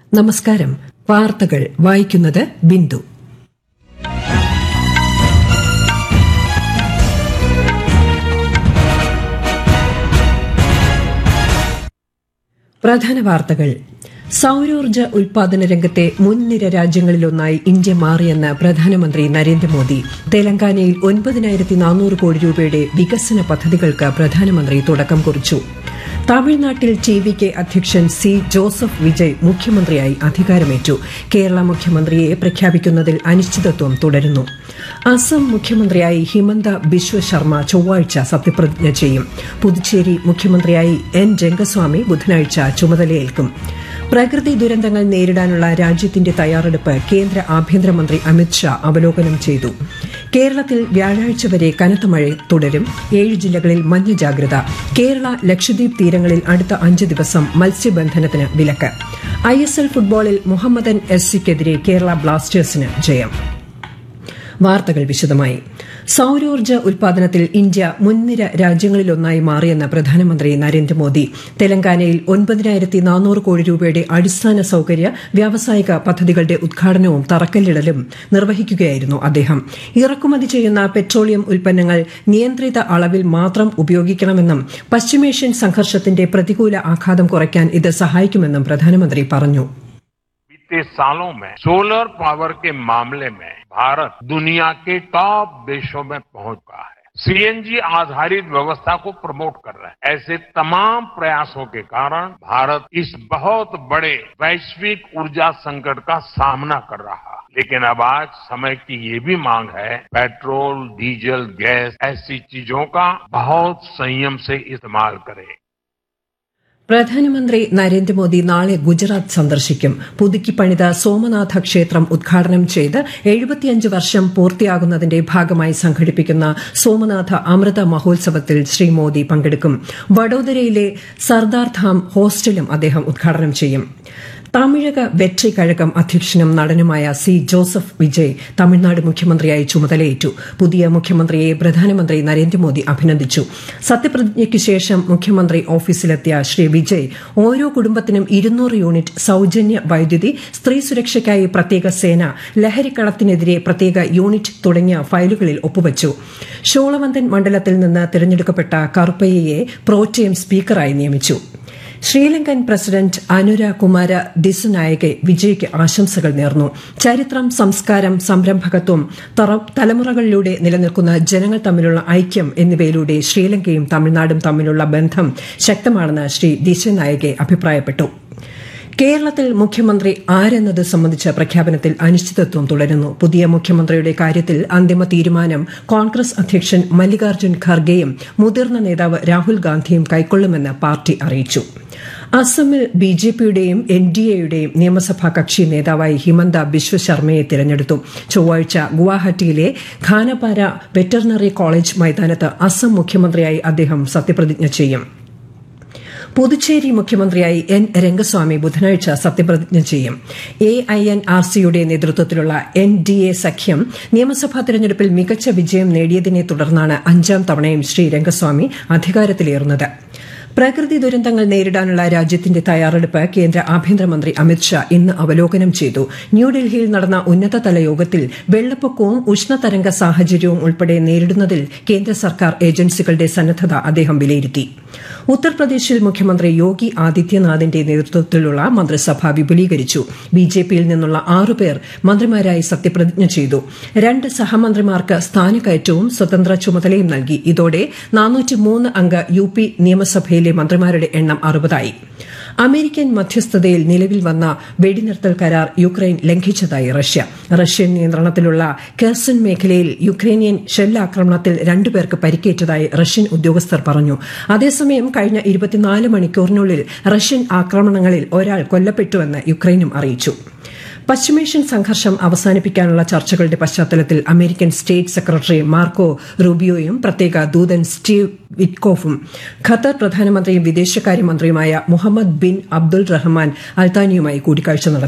നമസ്കാരം വാർത്തകൾ വായിക്കുന്നത് ബിന്ദു പ്രധാന വാർത്തകൾ സൌരോർജ്ജ ഉൽപാദന രംഗത്തെ മുൻനിര രാജ്യങ്ങളിലൊന്നായി ഇന്ത്യ മാറിയെന്ന് പ്രധാനമന്ത്രി നരേന്ദ്രമോദി തെലങ്കാനയിൽ ഒൻപതിനായിരത്തി നാനൂറ് കോടി രൂപയുടെ വികസന പദ്ധതികൾക്ക് പ്രധാനമന്ത്രി തുടക്കം കുറിച്ചു തമിഴ്നാട്ടിൽ ടി വി കെ അധ്യക്ഷൻ സി ജോസഫ് വിജയ് മുഖ്യമന്ത്രിയായി അധികാരമേറ്റു കേരള മുഖ്യമന്ത്രിയെ പ്രഖ്യാപിക്കുന്നതിൽ അനിശ്ചിതത്വം തുടരുന്നു അസം മുഖ്യമന്ത്രിയായി ഹിമന്ത ബിശ്വ ശർമ്മ ചൊവ്വാഴ്ച സത്യപ്രതിജ്ഞ ചെയ്യും പുതുച്ചേരി മുഖ്യമന്ത്രിയായി എൻ രംഗസ്വാമി ബുധനാഴ്ച ചുമതലയേൽക്കും പ്രകൃതി ദുരന്തങ്ങൾ നേരിടാനുള്ള രാജ്യത്തിന്റെ തയ്യാറെടുപ്പ് കേന്ദ്ര ആഭ്യന്തരമന്ത്രി അമിത്ഷാ അവലോകനം ചെയ്തു കേരളത്തിൽ വ്യാഴാഴ്ച വരെ കനത്ത മഴ തുടരും ഏഴ് ജില്ലകളിൽ മഞ്ഞ ജാഗ്രത കേരള ലക്ഷദ്വീപ് തീരങ്ങളിൽ അടുത്ത അഞ്ച് ദിവസം മത്സ്യബന്ധനത്തിന് വിലക്ക് ഐ എസ് എൽ ഫുട്ബോളിൽ മുഹമ്മദൻ എസ് സിക്കെതിരെ കേരള ബ്ലാസ്റ്റേഴ്സിന് ജയം വാർത്തകൾ വിശദമായി സൌരോർജ്ജ ഉൽപാദനത്തിൽ ഇന്ത്യ മുൻനിര രാജ്യങ്ങളിലൊന്നായി മാറിയെന്ന് പ്രധാനമന്ത്രി നരേന്ദ്രമോദി തെലങ്കാനയിൽ ഒൻപതിനായിരത്തി നാനൂറ് കോടി രൂപയുടെ അടിസ്ഥാന സൌകര്യ വ്യാവസായിക പദ്ധതികളുടെ ഉദ്ഘാടനവും തറക്കല്ലിടലും നിർവഹിക്കുകയായിരുന്നു അദ്ദേഹം ഇറക്കുമതി ചെയ്യുന്ന പെട്രോളിയം ഉൽപ്പന്നങ്ങൾ നിയന്ത്രിത അളവിൽ മാത്രം ഉപയോഗിക്കണമെന്നും പശ്ചിമേഷ്യൻ സംഘർഷത്തിന്റെ പ്രതികൂല ആഘാതം കുറയ്ക്കാൻ ഇത് സഹായിക്കുമെന്നും പ്രധാനമന്ത്രി പറഞ്ഞു बीते सालों में सोलर पावर के मामले में भारत दुनिया के टॉप देशों में पहुंच गया है सीएनजी आधारित व्यवस्था को प्रमोट कर रहे हैं ऐसे तमाम प्रयासों के कारण भारत इस बहुत बड़े वैश्विक ऊर्जा संकट का सामना कर रहा है लेकिन अब आज समय की ये भी मांग है पेट्रोल डीजल गैस ऐसी चीजों का बहुत संयम से इस्तेमाल करें പ്രധാനമന്ത്രി നരേന്ദ്രമോദി നാളെ ഗുജറാത്ത് സന്ദർശിക്കും പുതുക്കി പണിത സോമനാഥ ക്ഷേത്രം ഉദ്ഘാടനം ചെയ്ത് എഴുപത്തിയഞ്ച് വർഷം പൂർത്തിയാകുന്നതിന്റെ ഭാഗമായി സംഘടിപ്പിക്കുന്ന സോമനാഥ അമൃത മഹോത്സവത്തിൽ ശ്രീ മോദി പങ്കെടുക്കും വഡോദരയിലെ സർദാർ ധാം ഹോസ്റ്റലും അദ്ദേഹം ഉദ്ഘാടനം ചെയ്യും തമിഴക വെട്രി കഴകം അധ്യക്ഷനും നടനുമായ സി ജോസഫ് വിജയ് തമിഴ്നാട് മുഖ്യമന്ത്രിയായി ചുമതലയേറ്റു പുതിയ മുഖ്യമന്ത്രിയെ പ്രധാനമന്ത്രി നരേന്ദ്രമോദി അഭിനന്ദിച്ചു സത്യപ്രതിജ്ഞയ്ക്ക് ശേഷം മുഖ്യമന്ത്രി ഓഫീസിലെത്തിയ ശ്രീ വിജയ് ഓരോ കുടുംബത്തിനും ഇരുന്നൂറ് യൂണിറ്റ് സൌജന്യ വൈദ്യുതി സ്ത്രീ സുരക്ഷയ്ക്കായി പ്രത്യേക സേന ലഹരിക്കടത്തിനെതിരെ പ്രത്യേക യൂണിറ്റ് തുടങ്ങിയ ഫയലുകളിൽ ഒപ്പുവച്ചു ഷോളവന്തൻ മണ്ഡലത്തിൽ നിന്ന് തിരഞ്ഞെടുക്കപ്പെട്ട കറുപ്പയ്യയെ പ്രോറ്റേം സ്പീക്കറായി നിയമിച്ചു ശ്രീലങ്കൻ പ്രസിഡന്റ് അനുര കുമാര ദിസുനായകെ വിജയ്ക്ക് ആശംസകൾ നേർന്നു ചരിത്രം സംസ്കാരം സംരംഭകത്വം തലമുറകളിലൂടെ നിലനിൽക്കുന്ന ജനങ്ങൾ തമ്മിലുള്ള ഐക്യം എന്നിവയിലൂടെ ശ്രീലങ്കയും തമിഴ്നാടും തമ്മിലുള്ള ബന്ധം ശക്തമാണെന്ന് ശ്രീ ദിശനായകെ അഭിപ്രായപ്പെട്ടു കേരളത്തിൽ മുഖ്യമന്ത്രി ആരെന്നത് സംബന്ധിച്ച പ്രഖ്യാപനത്തിൽ അനിശ്ചിതത്വം തുടരുന്നു പുതിയ മുഖ്യമന്ത്രിയുടെ കാര്യത്തിൽ അന്തിമ തീരുമാനം കോൺഗ്രസ് അധ്യക്ഷൻ മല്ലികാർജ്ജുൻ ഖർഗെയും മുതിർന്ന നേതാവ് രാഹുൽ ഗാന്ധിയും കൈക്കൊള്ളുമെന്ന് പാർട്ടി അറിയിച്ചു അസമിൽ ബി ജെ പിയുടെയും എൻ ഡി എയുടെയും നിയമസഭാ കക്ഷി നേതാവായി ഹിമന്ത ബിശ്വ ശർമ്മയെ തിരഞ്ഞെടുത്തു ചൊവ്വാഴ്ച ഗുവാഹട്ടിയിലെ ഖാനപാര വെറ്ററിനറി കോളേജ് മൈതാനത്ത് അസം മുഖ്യമന്ത്രിയായി അദ്ദേഹം സത്യപ്രതിജ്ഞ ചെയ്യും പുതുച്ചേരി മുഖ്യമന്ത്രിയായി എൻ രംഗസ്വാമി ബുധനാഴ്ച സത്യപ്രതിജ്ഞ ചെയ്യും എ ഐ എൻ ആർ സിയുടെ നേതൃത്വത്തിലുള്ള എൻ ഡി എ സഖ്യം നിയമസഭാ തെരഞ്ഞെടുപ്പിൽ മികച്ച വിജയം നേടിയതിനെ തുടർന്നാണ് അഞ്ചാം തവണയും ശ്രീ രംഗസ്വാമി അധികാരത്തിലേറുന്നത് പ്രകൃതി ദുരന്തങ്ങൾ നേരിടാനുള്ള രാജ്യത്തിന്റെ തയ്യാറെടുപ്പ് കേന്ദ്ര ആഭ്യന്തരമന്ത്രി അമിത്ഷാ ഇന്ന് അവലോകനം ചെയ്തു ന്യൂഡൽഹിയിൽ നടന്ന ഉന്നതതല യോഗത്തിൽ വെള്ളപ്പൊക്കവും ഉഷ്ണതരംഗ സാഹചര്യവും ഉൾപ്പെടെ നേരിടുന്നതിൽ കേന്ദ്ര സർക്കാർ ഏജൻസികളുടെ സന്നദ്ധത അദ്ദേഹം വിലയിരുത്തി ഉത്തർപ്രദേശിൽ മുഖ്യമന്ത്രി യോഗി ആദിത്യനാഥിന്റെ നേതൃത്വത്തിലുള്ള മന്ത്രിസഭ വിപുലീകരിച്ചു ബിജെപിയിൽ നിന്നുള്ള ആറുപേർ മന്ത്രിമാരായി സത്യപ്രതിജ്ഞ ചെയ്തു രണ്ട് സഹമന്ത്രിമാർക്ക് സ്ഥാനക്കയറ്റവും സ്വതന്ത്ര ചുമതലയും നൽകി ഇതോടെ അംഗ യു പി നിയമസഭയിൽ യിലെ മന്ത്രിമാരുടെ എണ്ണം അറുപതായി അമേരിക്കൻ മധ്യസ്ഥതയിൽ നിലവിൽ വന്ന വെടിനിർത്തൽ കരാർ യുക്രൈൻ ലംഘിച്ചതായി റഷ്യ റഷ്യൻ നിയന്ത്രണത്തിലുള്ള കെർസൺ മേഖലയിൽ യുക്രൈനിയൻ ഷെല്ലാക്രമണത്തിൽ രണ്ടുപേർക്ക് പരിക്കേറ്റതായി റഷ്യൻ ഉദ്യോഗസ്ഥർ പറഞ്ഞു അതേസമയം കഴിഞ്ഞ ഇരുപത്തിനാല് മണിക്കൂറിനുള്ളിൽ റഷ്യൻ ആക്രമണങ്ങളിൽ ഒരാൾ കൊല്ലപ്പെട്ടുവെന്ന് യുക്രൈനും അറിയിച്ചു പശ്ചിമേഷ്യൻ സംഘർഷം അവസാനിപ്പിക്കാനുള്ള ചർച്ചകളുടെ പശ്ചാത്തലത്തിൽ അമേരിക്കൻ സ്റ്റേറ്റ് സെക്രട്ടറി മാർക്കോ റൂബിയോയും പ്രത്യേക ദൂതൻ സ്റ്റീവ് വിറ്റ്കോഫും ഖത്തർ പ്രധാനമന്ത്രിയും വിദേശകാര്യമന്ത്രിയുമായ മുഹമ്മദ് ബിൻ അബ്ദുൾ റഹ്മാൻ അൽത്താനിയുമായി കൂടിക്കാഴ്ച നടത്തി